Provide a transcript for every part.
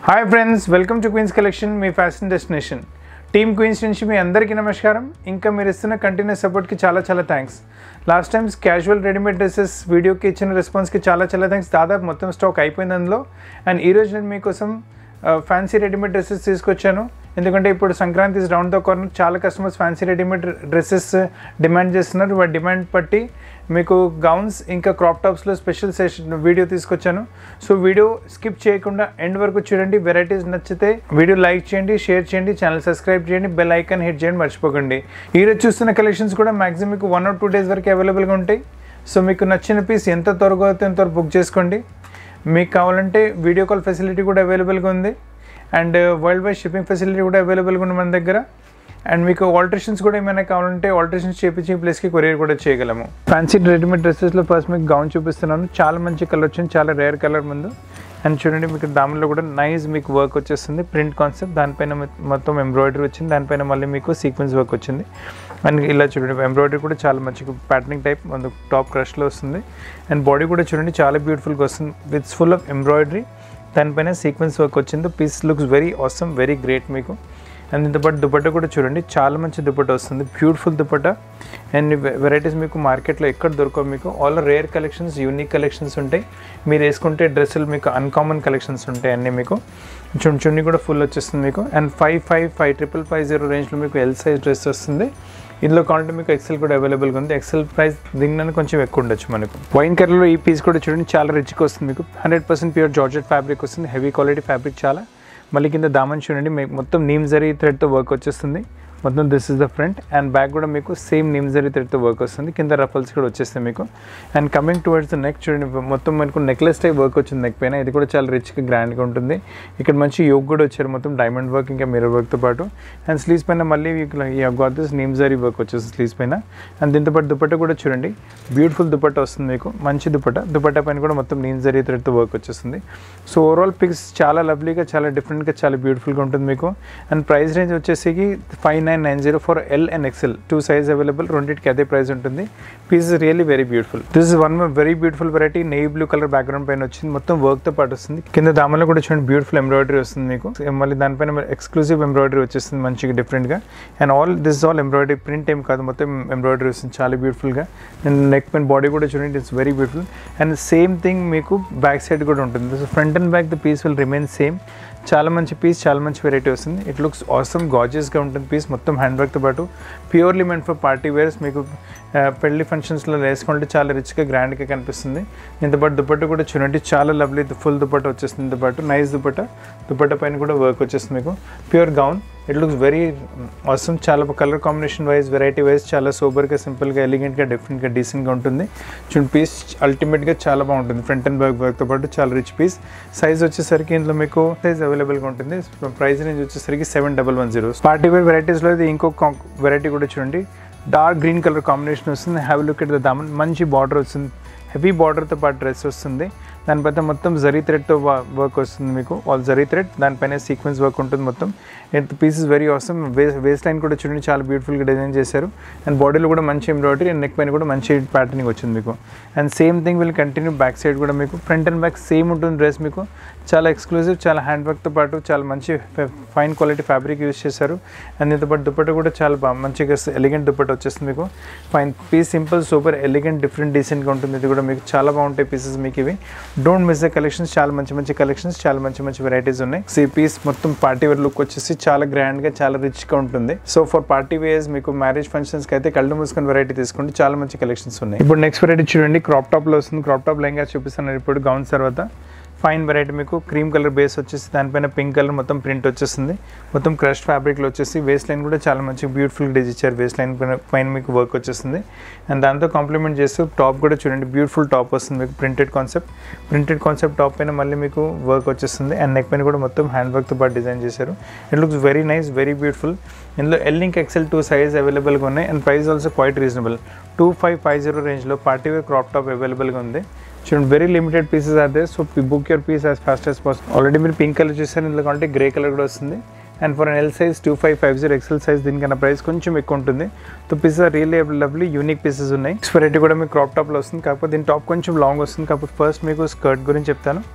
hi friends welcome to queens collection మీ fashion destination team queens నుంచి మీ అందరికీ నమస్కారం ఇంకా మీరు ఇస్తున్న కంటిన్యూస్ సపోర్ట్కి చాలా చాలా thanks last times casual readymade dresses వీడియోకి ఇచ్చిన రెస్పాన్స్కి చాలా చాలా థ్యాంక్స్ దాదాపు మొత్తం స్టాక్ అయిపోయింది అందులో అండ్ ఈరోజు నేను మీకోసం ఫ్యాన్సీ రెడీమేడ్ డ్రెస్సెస్ తీసుకొచ్చాను ఎందుకంటే ఇప్పుడు Sankranti is round the corner చాలా customers fancy readymade dresses demand చేస్తున్నారు వాటి డిమాండ్ బట్టి మీకు గౌన్స్ ఇంకా క్రాప్ టాప్స్లో స్పెషల్ సెషన్ వీడియో తీసుకొచ్చాను సో వీడియో స్కిప్ చేయకుండా ఎండ్ వరకు చూడండి వెరైటీస్ నచ్చితే వీడియో లైక్ చేయండి షేర్ చేయండి ఛానల్ సబ్స్క్రైబ్ చేయండి బెల్ ఐకాన్ హిట్ చేయండి మర్చిపోకండి ఈరోజు చూస్తున్న కలెక్షన్స్ కూడా మాక్సిమం మీకు వన్ ఆర్ టూ డేస్ వరకు అవైలబుల్గా ఉంటాయి సో మీకు నచ్చిన పీస్ ఎంత త్వరగా అవుతుందో అంత త్వరగా బుక్ చేసుకోండి మీకు కావాలంటే వీడియో కాల్ ఫెసిలిటీ కూడా అవైలబుల్గా ఉంది and world wide shipping facility కూడా అవైలబుల్గా ఉంది మన దగ్గర అండ్ మీకు ఆల్టరేషన్స్ కూడా ఏమైనా కావాలంటే ఆల్టరేషన్స్ చేపించి ప్లేస్కి కొరియర్ కూడా చేయగలము ఫ్యాన్సీ రెడీమేడ్ డ్రెస్సెస్లో ఫస్ట్ మీకు గౌన్ చూపిస్తున్నాను చాలా మంచి కలర్ వచ్చింది చాలా రేర్ కలర్ ముందు అండ్ చూడండి మీకు దానిలో కూడా నైస్ మీకు వర్క్ వచ్చేస్తుంది ప్రింట్ కాన్సెప్ట్ దానిపైన మొత్తం ఎంబ్రాయిడరీ వచ్చింది దానిపైన మళ్ళీ మీకు సీక్వెన్స్ వర్క్ వచ్చింది అండ్ ఇలా చూడండి ఎంబ్రాయిడరీ కూడా చాలా మంచి ప్యాటర్నింగ్ టైప్ మన టాప్ క్రష్లో వస్తుంది అండ్ బాడీ కూడా చూడండి చాలా బ్యూటిఫుల్గా వస్తుంది విత్స్ ఫుల్ ఆఫ్ ఎంబ్రాయిడరీ దానిపైన సీక్వెన్స్ వర్క్ వచ్చింది piece looks very awesome very great మీకు అండ్ ఇంత పాటు దుపట్టా కూడా చూడండి చాలా మంచి దుపట్టా వస్తుంది బ్యూటిఫుల్ దుపట్టా అండ్ వెరైటీస్ మీకు మార్కెట్లో ఎక్కడ దొరకవు మీకు all rare collections unique collections ఉంటాయి మీరు వేసుకుంటే డ్రెస్సులు మీకు అన్కామన్ కలెక్షన్స్ ఉంటాయి అన్నీ మీకు చున్ని చున్ని కూడా ఫుల్ వచ్చేస్తుంది మీకు and five five five triple five zero రేంజ్లో మీకు ఎల్ సైజ్ డ్రెస్ వస్తుంది ఇందులో కావాలంటే మీకు ఎక్సెల్ కూడా అవైలబుల్గా ఉంది ఎక్సెల్ ప్రైస్ దిగిన కొంచెం ఎక్కువ ఉండొచ్చు మనకు వైన్ కలర్లో ఈ పీస్ కూడా చూడండి చాలా రిచ్గా వస్తుంది మీకు hundred percent pure georgette fabric వస్తుంది హెవీ క్వాలిటీ ఫ్యాబ్రిక్ చాలా మళ్ళీ కింద దామన్ చూడండి మీకు మొత్తం నీమ్ జరీ థ్రెడ్తో వర్క్ వచ్చేస్తుంది మొత్తం this is the front and back కూడా మీకు సేమ్ నిమ్ జరీ థ్రెడ్తో వర్క్ వస్తుంది కింద రఫల్స్ కూడా వచ్చేస్తాయి మీకు and coming towards the neck చూడండి మొత్తం మనకు నెక్లెస్ టైప్ వర్క్ వచ్చింది నెక్ పైన ఇది కూడా చాలా రిచ్గా గ్రాండ్గా ఉంటుంది ఇక్కడ మంచి యోగ్ కూడా వచ్చారు మొత్తం డైమండ్ వర్క్ ఇంకా మిరర్ వర్క్తో పాటు అండ్ స్లీవ్స్ పైన మళ్ళీ గాట్ దిస్ నీమ్ జరీ వర్క్ వచ్చేస్తుంది స్లీవ్స్ పైన అండ్ దీంతో పాటు దుపట్టా కూడా చూడండి బ్యూటిఫుల్ దుపట్టా వస్తుంది మీకు మంచి దుపట్టా దుపట్టా పైన కూడా మొత్తం నీమ్ జరీ థ్రెడ్తో వర్క్ వచ్చేస్తుంది సో ఓవరాల్ పిక్స్ చాలా లవ్లీగా చాలా డిఫరెంట్గా చాలా బ్యూటిఫుల్గా ఉంటుంది మీకు అండ్ ప్రైస్ రేంజ్ వచ్చేసి five nine nine zero four L and XL two size available రెండింటికి అదే ప్రైస్ ఉంటుంది piece really very beautiful this is one very beautiful variety navy blue colour background పైన వచ్చింది మొత్తం వర్క్తో పాటు వస్తుంది కింద దామలో కూడా చూడండి బ్యూటిఫుల్ ఎంబ్రాయిడరీ వస్తుంది మీకు మళ్ళీ దానిపైన ఎక్స్క్లూజివ్ ఎంబ్రాయిడరీ వచ్చేస్తుంది మంచిగా డిఫరెంట్గా and all this all embroidery print ఏం కాదు మొత్తం ఎంబ్రాయిడరీ వస్తుంది చాలా బ్యూటిఫుల్గా అండ్ నెక్ పైన బాడీ కూడా చూడండి it's very beautiful and same thing మీకు బ్యాక్ సైడ్ కూడా ఉంటుంది so front and back the piece will remain same చాలా మంచి పీస్ చాలా మంచి వెరైటీ వస్తుంది ఇట్ లుక్స్ ఆసమ్ గాజెస్గా ఉంటుంది పీస్ మొత్తం హ్యాండ్ వర్క్తో పాటు purely meant for party wears మీకు పెళ్లి ఫంక్షన్స్లో వేసుకుంటే చాలా రిచ్గా గ్రాండ్గా కనిపిస్తుంది ఇంత పాటు దుపట్ట కూడా చూడండి చాలా లవ్లీ ఫుల్ దుపట్ట వచ్చేస్తుంది ఇంత పాటు నైస్ దుపట్ట దుపట్ట పైన కూడా వర్క్ వచ్చేస్తుంది మీకు pure gown it looks very awesome చాలా colour combination wise variety wise చాలా సూపర్గా సింపుల్గా ఎలిగెంట్గా డిఫరెంట్గా డీసెంట్గా ఉంటుంది చూడండి పీస్ అల్టిమేట్గా చాలా బాగుంటుంది ఫ్రంట్ అండ్ బ్యాక్ వర్క్తో పాటు చాలా రిచ్ పీస్ సైజ్ వచ్చేసరికి ఇందులో మీకు సైజ్ అవైలబుల్గా ఉంటుంది ప్రైస్ రేంజ్ వచ్చేసరికి seven double one zero party wear వెరైటీస్లో ఇది ఇంకొక వెరైటీ కూడా చూడండి డార్క్ గ్రీన్ కలర్ కాంబినేషన్ వస్తుంది హ్యావ్ లుక్ ఎట్ ద దామన్ మంచి బార్డర్ వస్తుంది హెవీ బార్డర్తో పాటు డ్రెస్ వస్తుంది దానిపైన మొత్తం జరీ థ్రెడ్తో వర్క్ వస్తుంది మీకు ఆల్ జరీ థ్రెడ్ దానిపైన సీక్వెన్స్ వర్క్ ఉంటుంది మొత్తం పీసెస్ వెరీ అవసరం వేస్ వేస్ట్ లైన్ కూడా చూడండి చాలా బ్యూటిఫుల్గా డిజైన్ చేశారు అండ్ బాడీలో కూడా మంచి ఎంబ్రాయిడరీ అండ్ నెక్ పైన కూడా మంచి ప్యాటర్నింగ్ వచ్చింది మీకు and same thing will continue back side కూడా మీకు ఫ్రంట్ అండ్ బ్యాక్ సేమ్ ఉంటుంది డ్రెస్ మీకు చాలా ఎక్స్క్లూజివ్ చాలా హ్యాండ్ వర్క్తో పాటు చాలా మంచి ఫైన్ క్వాలిటీ ఫ్యాబ్రిక్ యూస్ చేశారు అండ్ దీంతో పాటు దుపట్ట కూడా చాలా బాగా మంచిగా ఎలిగెంట్ దుపట్ట వచ్చేస్తుంది మీకు fine piece simple super elegant different డీసెంట్గా ఉంటుంది ఇది కూడా మీకు చాలా బాగుంటాయి పీసెస్ మీకు ఇవి డోంట్ మిస్ ద కలెక్షన్స్ చాలా మంచి మంచి కలెక్షన్స్ చాలా మంచి మంచి వెరైటీస్ ఉన్నాయి సో ఈ పీస్ మొత్తం పార్టీ వేర్ లుక్ వచ్చేసి చాలా గ్రాండ్గా చాలా రిచ్గా ఉంటుంది సో ఫర్ పార్టీ వేర్స్ మీకు మ్యారేజ్ ఫంక్షన్స్కి అయితే కళ్ళు మూసుకొని వెరైటీ తీసుకోండి చాలా మంచి కలెక్షన్స్ ఉన్నాయి ఇప్పుడు నెక్స్ట్ వెరైటీ చూడండి క్రాప్ టాప్లో వస్తుంది క్రాప్ టాప్ లెంగా చూపిస్తాను ఇప్పుడు గౌన్స్ తర్వాత ఫైన్ వెరైటీ మీకు క్రీమ్ కలర్ బేస్ వచ్చేసి దానిపైన పింక్ కలర్ మొత్తం ప్రింట్ వచ్చేస్తుంది మొత్తం క్రష్ ఫ్యాబ్రిక్లో వచ్చేసి వేస్ట్ లైన్ కూడా చాలా మంచి బ్యూటిఫుల్ డిజ్ ఇచ్చారు వేస్ట్ లైన్ పైన పైన మీకు వర్క్ వచ్చేస్తుంది అండ్ దాంతో కాంప్లిమెంట్ చేస్తూ టాప్ కూడా చూడండి బ్యూటిఫుల్ టాప్ వస్తుంది మీకు printed concept printed concept top పైన మళ్ళీ మీకు వర్క్ వచ్చేస్తుంది అండ్ నెక్ పైన కూడా మొత్తం హ్యాండ్ వర్క్తో పాటు డిజైన్ చేశారు it looks very nice very beautiful ఇందులో ఎల్లింక్ ఎక్సెల్ టూ సైజ్ అవైలబుల్గా ఉన్నాయి and price also quite reasonable two five five zero రేంజ్లో పార్టీ వేర్ క్రాప్ టాప్ అవైలబుల్గా ఉంది చూడండి very limited pieces are they so book your piece as fast as possible already మీరు pink colour చూసారు ఇందులో కంటే గ్రే కలర్ కూడా వస్తుంది and for L size two five five zero XL size దీనికన్నా ప్రైస్ కొంచెం ఎక్కువ ఉంటుంది so pieces really lovely unique pieces ఉన్నాయి నెక్స్ట్ వెరైటీ కూడా మీకు క్రాప్ టాప్లో వస్తుంది కాకపోతే దీని టాప్ కొంచెం లాంగ్ వస్తుంది కాకపోతే ఫస్ట్ మీకు స్కర్ట్ గురించి చెప్తాను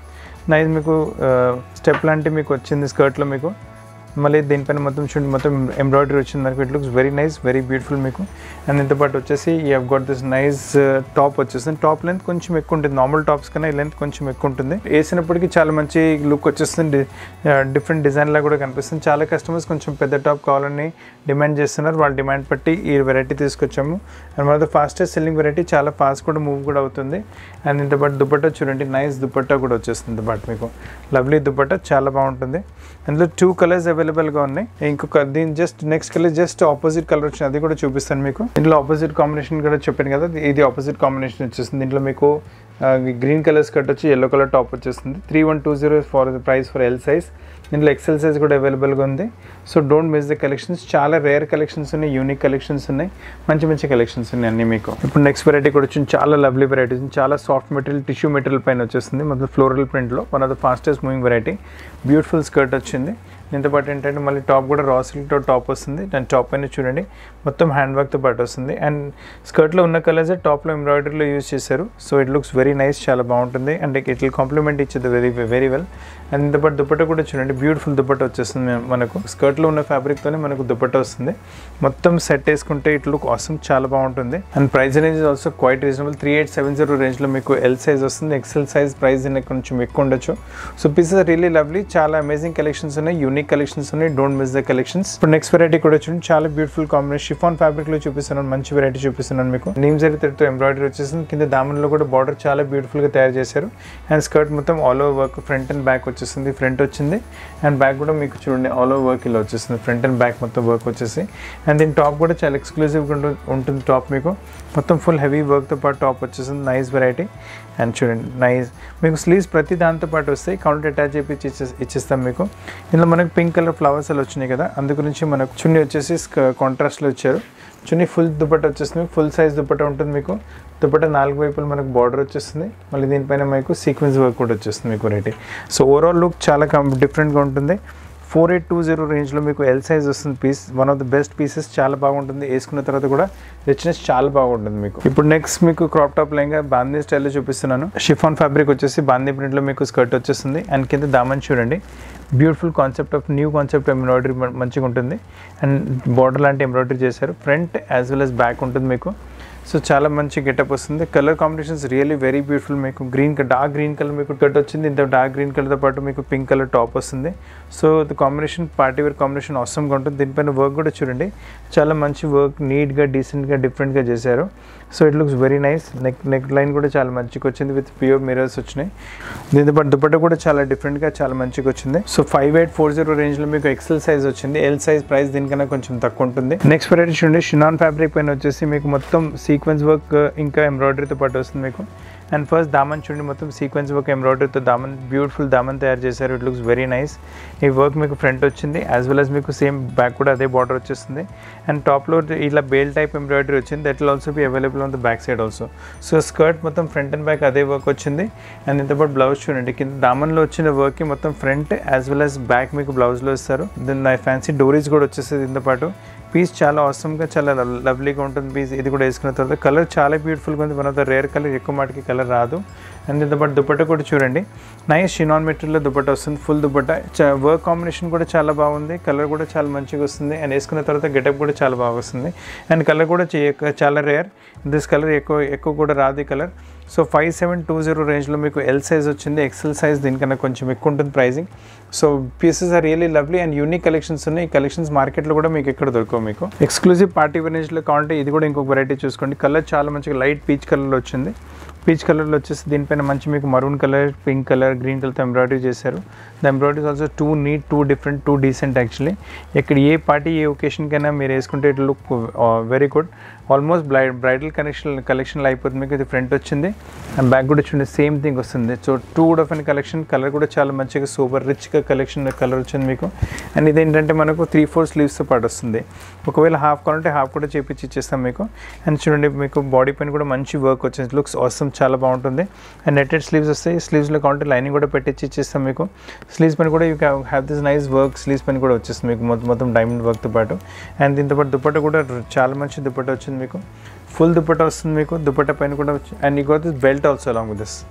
నైస్ మీకు స్టెప్ లాంటి మీకు వచ్చింది స్కర్ట్లో మీకు మళ్ళీ దీనిపైన మొత్తం చూడండి మొత్తం ఎంబ్రాయిడరీ వచ్చింది మనకు it looks very nice very beautiful మీకు అండ్ దీంతో పాటు వచ్చేసి we have got this nice top వచ్చేస్తుంది టాప్ లెంత్ కొంచెం ఎక్కువ ఉంటుంది నార్మల్ టాప్స్ కన్నా ఈ లెంత్ కొంచెం ఎక్కువ ఉంటుంది వేసినప్పటికీ చాలా మంచి లుక్ వచ్చేస్తుంది డిఫరెంట్ డిజైన్ లా కూడా కనిపిస్తుంది చాలా కస్టమర్స్ కొంచెం పెద్ద టాప్ కావాలని డిమాండ్ చేస్తున్నారు వాళ్ళ డిమాండ్ బట్టి ఈ వెరైటీ తీసుకొచ్చాము అండ్ మన ఫాస్టెస్ట్ సెల్లింగ్ వెరైటీ చాలా ఫాస్ట్ కూడా మూవ్ కూడా అవుతుంది అండ్ దీంతో పాటు దుపట్టా చూడండి నైస్ దుపట్టా కూడా వచ్చేస్తుంది బట్ మీకు లవ్లీ దుపట్టా చాలా బాగుంటుంది అందులో టూ కలర్స్ అవైలబుల్గా ఉన్నాయి ఇంకొక దీని just next colour just opposite colour వచ్చింది అది కూడా చూపిస్తాను మీకు దీంట్లో ఆపోజిట్ కాంబినేషన్ కూడా చెప్పాను కదా ఇది ఆపోజిట్ కాంబినేషన్ వచ్చేస్తుంది దీంట్లో మీకు గ్రీన్ కలర్ స్కర్ట్ వచ్చి ఎల్లో కలర్ టాప్ వచ్చేస్తుంది three one two zero for price for L size దీంట్లో ఎక్సెల్ సైజ్ కూడా అవైలబుల్గా ఉంది so don't miss the collections చాలా రేర్ కలెక్షన్స్ ఉన్నాయి యూనిక్ కలెక్షన్స్ ఉన్నాయి మంచి మంచి కలెక్షన్స్ ఉన్నాయి అన్ని మీకు ఇప్పుడు నెక్స్ట్ వెరైటీ కూడా వచ్చింది చాలా లవ్లీ వెరైటీస్ చాలా సాఫ్ట్ మెటీరియల్ టిష్యూ మెటీరియల్ పైన వచ్చేస్తుంది మొత్తం ఫ్లోరల్ ప్రింట్లో one of the fastest moving variety beautiful skirt వచ్చింది దీంతో పాటు ఏంటంటే మళ్ళీ టాప్ కూడా రా సిల్క్తో టాప్ వస్తుంది దాని టాప్ పైన చూడండి మొత్తం హ్యాండ్ వర్క్తో పాటు వస్తుంది అండ్ స్కర్ట్లో ఉన్న కలర్స్ టాప్లో ఎంబ్రాయిడరీలో యూజ్ చేశారు so it looks very nice చాలా బాగుంటుంది అండ్ ఇట్ విల్ కాంప్లిమెంట్ ఇచ్చేది వెరీ వెరీ వెల్ అండ్ దీంతో పాటు దుపట్ట కూడా చూడండి బ్యూటిఫుల్ దుపట్ట వచ్చేస్తుంది మనకు స్కర్ట్లో ఉన్న ఫ్యాబ్రిక్తోనే మనకు దుపట్ట వస్తుంది మొత్తం సెట్ వేసుకుంటే ఇట్ లుక్ అవసరం చాలా బాగుంటుంది అండ్ ప్రైస్ అనేది also quite reasonable three eight seven zero రేంజ్లో మీకు ఎల్ సైజ్ వస్తుంది ఎక్సెల్ సైజ్ ప్రైస్ కొంచెం ఎక్కువ ఉండొచ్చు సో పీసెస్ రియలీ లవ్లీ చాలా అమేజింగ్ కలెక్షన్స్ ఉన్నాయి యూనిక్ కలెక్షన్స్ ఉన్నాయి డోంట్ మిస్ ద కలెక్షన్స్ ఇప్పుడు నెక్స్ట్ వెరైటీ కూడా చూడండి చాలా బ్యూటిఫుల్ కాంబినేషన్ షిఫాన్ ఫ్యాబ్రిక్ లో చూపిస్తున్నాను మంచి వెరైటీ చూపిస్తున్నాను మీకు నీమ్ జరితో ఎంబ్రాయిడరీ వచ్చేసింది కింద దామన్లో కూడా బార్డర్ చాలా బ్యూటిఫుల్ గా తయారు చేశారు అండ్ స్కర్ట్ మొత్తం all over work front and back వచ్చేసింది ఫ్రంట్ వచ్చింది అండ్ బ్యాక్ కూడా మీకు చూడండి ఆల్ ఓవర్ వర్క్ ఇలా వచ్చేసింది ఫ్రంట్ అండ్ బ్యాక్ మొత్తం వర్క్ వచ్చేసి అండ్ దీని టాప్ కూడా చాలా ఎక్స్క్లూజివ్గా ఉంటుంది టాప్ మీకు మొత్తం ఫుల్ హెవీ వర్క్తో పాటు టాప్ వచ్చేసింది నైస్ వెరైటీ అండ్ చూడండి నైస్ మీకు స్లీవ్స్ ప్రతి దాంతో పాటు వస్తాయి కౌంటర్ అటాచ్ చేసి ఇచ్చే ఇచ్చేస్తాం మీకు ఇందులో మనకు పింక్ కలర్ ఫ్లవర్స్ అలా వచ్చినాయి కదా అందు గురించి మనకు చున్నీ వచ్చేసి కాంట్రాస్ట్లో ఇచ్చారు చున్నీ ఫుల్ దుపట్ట వచ్చేస్తుంది ఫుల్ సైజ్ దుపట్ట ఉంటుంది మీకు దుపట్ట నాలుగు వైపులు మనకు బార్డర్ వచ్చేస్తుంది మళ్ళీ దీనిపైన మీకు సీక్వెన్స్ వర్క్ కూడా వచ్చేస్తుంది మీకు వెరైటీ సో ఓవరాల్ లుక్ చాలా డిఫరెంట్గా ఉంటుంది ఫోర్ ఎయిట్ టూ జీరో రేంజ్లో మీకు ఎల్ సైజ్ వస్తుంది piece one of the best pieces చాలా బాగుంటుంది వేసుకున్న తర్వాత కూడా రిచ్నెస్ చాలా బాగుంటుంది మీకు ఇప్పుడు నెక్స్ట్ మీకు క్రాప్ టాప్ లెంగా బాందీ స్టైల్లో చూపిస్తున్నాను షిఫాన్ ఫ్యాబ్రిక్ వచ్చేసి బాందీ ప్రింట్లో మీకు స్కర్ట్ వచ్చేస్తుంది అండ్ కింద దామన్ చూడండి beautiful concept of new concept embroidery మంచిగా ఉంటుంది అండ్ బార్డర్ లాంటి ఎంబ్రాయిడరీ చేశారు front as well as back ఉంటుంది మీకు సో చాలా మంచి గెటప్ వస్తుంది colour combinations really very beautiful మీకు గ్రీన్ డార్క్ గ్రీన్ కలర్ మీకు కట్ వచ్చింది ఇంత డార్క్ గ్రీన్ కలర్తో పాటు మీకు పింక్ కలర్ టాప్ వస్తుంది so the combination party wear combination అవసరంగా ఉంటుంది దీనిపైన వర్క్ కూడా చూడండి చాలా మంచి వర్క్ నీట్గా డీసెంట్గా డిఫరెంట్గా చేశారు so it looks very nice neck neck line కూడా చాలా మంచిగా వచ్చింది విత్ ప్యూర్ మిరర్స్ వచ్చినాయి దీంతో పాటు దుపట్ట కూడా చాలా డిఫరెంట్గా చాలా మంచిగా వచ్చింది so five eight four zero రేంజ్లో మీకు ఎక్సెల్ సైజ్ వచ్చింది ఎల్ సైజ్ ప్రైస్ దీనికన్నా కొంచెం తక్కువ ఉంటుంది నెక్స్ట్ వెరైటీ చూడండి షినాన్ ఫ్యాబ్రిక్ పైన వచ్చేసి మీకు మొత్తం సీక్వెన్స్ వర్క్ ఇంకా ఎంబ్రాయిడరీతో పాటు వస్తుంది మీకు అండ్ ఫస్ట్ దామన్ చూడండి మొత్తం సీక్వెన్స్ వర్క్ ఎంబ్రాయిడరీతో దామన్ బ్యూటిఫుల్ దామన్ తయారు చేశారు ఇట్ లుక్స్ వెరీ నైస్ ఈ వర్క్ మీకు ఫ్రంట్ వచ్చింది యాజ్ వెల్ as మీకు సేమ్ బ్యాక్ కూడా అదే బార్డర్ వచ్చేస్తుంది అండ్ టాప్లో ఇలా బేల్ టైప్ ఎంబ్రాయిడరీ వచ్చింది that will also be available on the back side also so skirt మొత్తం ఫ్రంట్ అండ్ బ్యాక్ అదే వర్క్ వచ్చింది అండ్ ఇంతపాటు బ్లౌజ్ చూడండి కింద దామన్లో వచ్చిన వర్క్కి మొత్తం front as well as back మీకు బ్లౌజ్లో ఇస్తారు దెన్ ఫ్యాన్సీ డోరీస్ కూడా వచ్చేస్తుంది దీంతో పాటు పీస్ చాలా అవసరంగా చాలా లవ్లీగా ఉంటుంది పీస్ ఇది కూడా వేసుకున్న తర్వాత కలర్ చాలా బ్యూటిఫుల్గా ఉంది one of the rare colour ఎక్కువ మాటకి కలర్ రాదు అండ్ దీంతో పాటు దుపట్ట కూడా చూడండి నైస్ షినాన్ మెటీరియల్లో దుపట్ట వస్తుంది ఫుల్ దుపట్ట వర్క్ కాంబినేషన్ కూడా చాలా బాగుంది కలర్ కూడా చాలా మంచిగా వస్తుంది అండ్ వేసుకున్న తర్వాత గెటప్ కూడా చాలా బాగా వస్తుంది అండ్ కలర్ కూడా చే- చాలా రేర్ దిస్ కలర్ ఎక్కువ ఎక్కువ కూడా రాదు ఈ colour so five seven two zero రేంజ్లో మీకు ఎల్ సైజ్ వచ్చింది ఎక్సెల్ సైజ్ దీనికన్నా కొంచెం ఎక్కువ ఉంటుంది pricing so pieces are really lovely and unique collections ఉన్నాయి ఈ కలెక్షన్స్ మార్కెట్లో కూడా మీకు ఎక్కడ దొరకవు మీకు ఎక్స్క్లూజివ్ పార్టీ రేంజ్లో కావాలంటే ఇది కూడా ఇంకొక వెరైటీ చూసుకోండి కలర్ చాలా మంచిగా లైట్ పీచ్ కలర్లో వచ్చింది పీచ్ కలర్లో వచ్చేసి దీనిపైన మంచి మీకు maroon colour pink colour green కలర్తో ఎంబ్రాయిడరీ చేశారు the embroidery also too neat too different too decent actually ఇక్కడ ఏ పార్టీ ఏ ఒకేషన్కైనా మీరు వేసుకుంటే it look very good almost బ్లై బ్రైడల్ కనెక్షన్ కలెక్షన్లో అయిపోతుంది మీకు ఇది ఫ్రంట్ వచ్చింది అండ్ బ్యాక్ కూడా చూడండి సేమ్ థింగ్ వస్తుంది సో టూ కూడా ఆఫ్ కలెక్షన్ కలర్ కూడా చాలా మంచిగా సూపర్ రిచ్గా కలెక్షన్ కలర్ వచ్చింది మీకు అండ్ ఇదేంటంటే మనకు త్రీ ఫోర్ స్లీవ్స్తో పాటు వస్తుంది ఒకవేళ హాఫ్ కావాలంటే హాఫ్ కూడా చేపించి ఇచ్చేస్తాం మీకు అండ్ చూడండి మీకు బాడీ పైన కూడా మంచి వర్క్ వచ్చింది లుక్స్ అవసరం చాలా బాగుంటుంది అండ్ నెట్టెడ్ స్లీవ్స్ వస్తాయి స్లీవ్స్లో కావాలంటే లైనింగ్ కూడా పెట్టించి ఇచ్చేస్తాం మీకు స్లీవ్స్ పైన కూడా you have this nice work sleeves పైన కూడా వచ్చేస్తుంది మీకు మొత్తం మొత్తం డైమండ్ వర్క్తో పాటు అండ్ దీంతో పాటు దుపట్ట కూడా చాలా మంచి దుపట్ట వచ్చింది మీకు ఫుల్ దుపట్ట వస్తుంది మీకు దుపట్ట పైన కూడా వచ్చి and we got this belt also along with this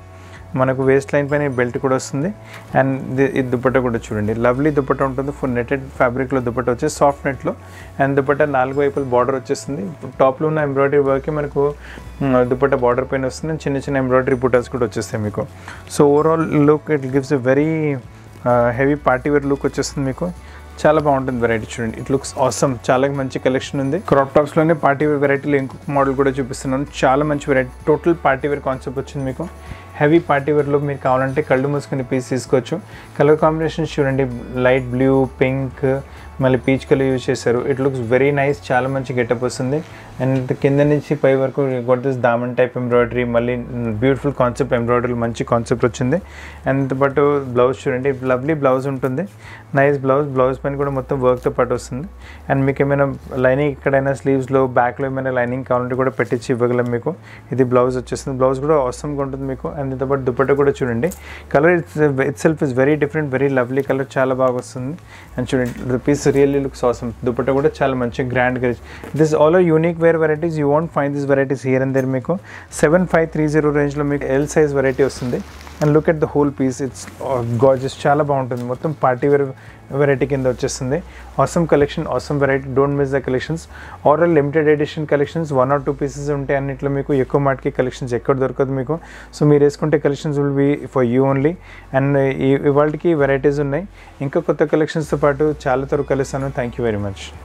మనకు వేస్ట్ లైన్ పైన బెల్ట్ కూడా వస్తుంది అండ్ ఇది దుపట్టా కూడా చూడండి లవ్లీ దుపట్టా ఉంటుంది ఫుల్ నెటెడ్ ఫ్యాబ్రిక్లో దుపట్టా వచ్చేసి సాఫ్ట్ నెట్లో అండ్ దుపట్టా నాలుగు వైపుల బార్డర్ వచ్చేస్తుంది టాప్లో ఉన్న ఎంబ్రాయిడరీ వర్క్ మనకు మ్, దుపట్టా బార్డర్ పైన వస్తుంది and చిన్న చిన్న ఎంబ్రాయిడరీ బుటాస్ కూడా వచ్చేస్తాయి మీకు so overall look it gives a very heavy party wear look వచ్చేస్తుంది మీకు చాలా బాగుంటుంది వెరైటీ చూడండి ఇట్ లుక్స్ ఆసమ్ చాలా మంచి కలెక్షన్ ఉంది క్రాప్ టాప్స్లోనే పార్టీ వేర్ వెరైటీలో ఇంకొక మోడల్ కూడా చూపిస్తున్నాను చాలా మంచి వెరైటీ టోటల్ పార్టీ వేర్ కాన్సెప్ట్ వచ్చింది మీకు హెవీ పార్టీ వేర్లో మీరు కావాలంటే కళ్ళు మూసుకుని పీస్ తీసుకోవచ్చు కలర్ కాంబినేషన్స్ చూడండి లైట్ బ్లూ పింక్ మళ్ళీ పీచ్ కలర్ యూజ్ చేశారు ఇట్ లుక్స్ వెరీ నైస్ చాలా మంచి గెటప్ వస్తుంది అండ్ కింద నుంచి పై వరకు గొట్ దిస్ దామన్ టైప్ ఎంబ్రాయిడరీ మళ్ళీ బ్యూటిఫుల్ కాన్సెప్ట్ ఎంబ్రాయిడరీ మంచి కాన్సెప్ట్ వచ్చింది అండ్ బట్ బ్లౌజ్ చూడండి లవ్లీ బ్లౌజ్ ఉంటుంది నైస్ బ్లౌజ్ బ్లౌజ్ పైన కూడా మొత్తం వర్క్తో పాటు వస్తుంది అండ్ మీకు ఏమైనా లైనింగ్ ఎక్కడైనా స్లీవ్స్లో బ్యాక్లో ఏమైనా లైనింగ్ కావాలంటే కూడా పెట్టించి ఇవ్వగలం మీకు ఇది బ్లౌజ్ వచ్చేస్తుంది బ్లౌజ్ కూడా అవసరంగా ఉంటుంది మీకు అండ్ దీంతో పాటు దుపట్టా కూడా చూడండి colour it's itself is very different very lovely colour చాలా బాగా వస్తుంది అండ్ చూడండి ద పీస్ రియల్లీ లుక్స్ అవసరం దుపట్టా కూడా చాలా మంచి గ్రాండ్గా this all are unique wear varieties you want fine this varieties here and there మీకు సెవెన్ ఫైవ్ త్రీ జీరో రేంజ్లో మీకు ఎల్ సైజ్ వెరైటీ వస్తుంది and look at the whole piece it's gorgeous చాలా బాగుంటుంది మొత్తం పార్టీ వేర్ వెరైటీ కింద వచ్చేస్తుంది awesome collection awesome variety don't miss the collections order limited edition collections one or two pieces ఉంటాయి అన్నిట్లో మీకు ఎక్కువ మాటకి కలెక్షన్స్ ఎక్కడ దొరకదు మీకు సో మీరు వేసుకుంటే collections will be for you only and ఇవాళకి వెరైటీస్ ఉన్నాయి ఇంకా కొత్త కలెక్షన్స్తో పాటు చాలా త్వరగా కలుస్తాను థ్యాంక్ యూ వెరీ మచ్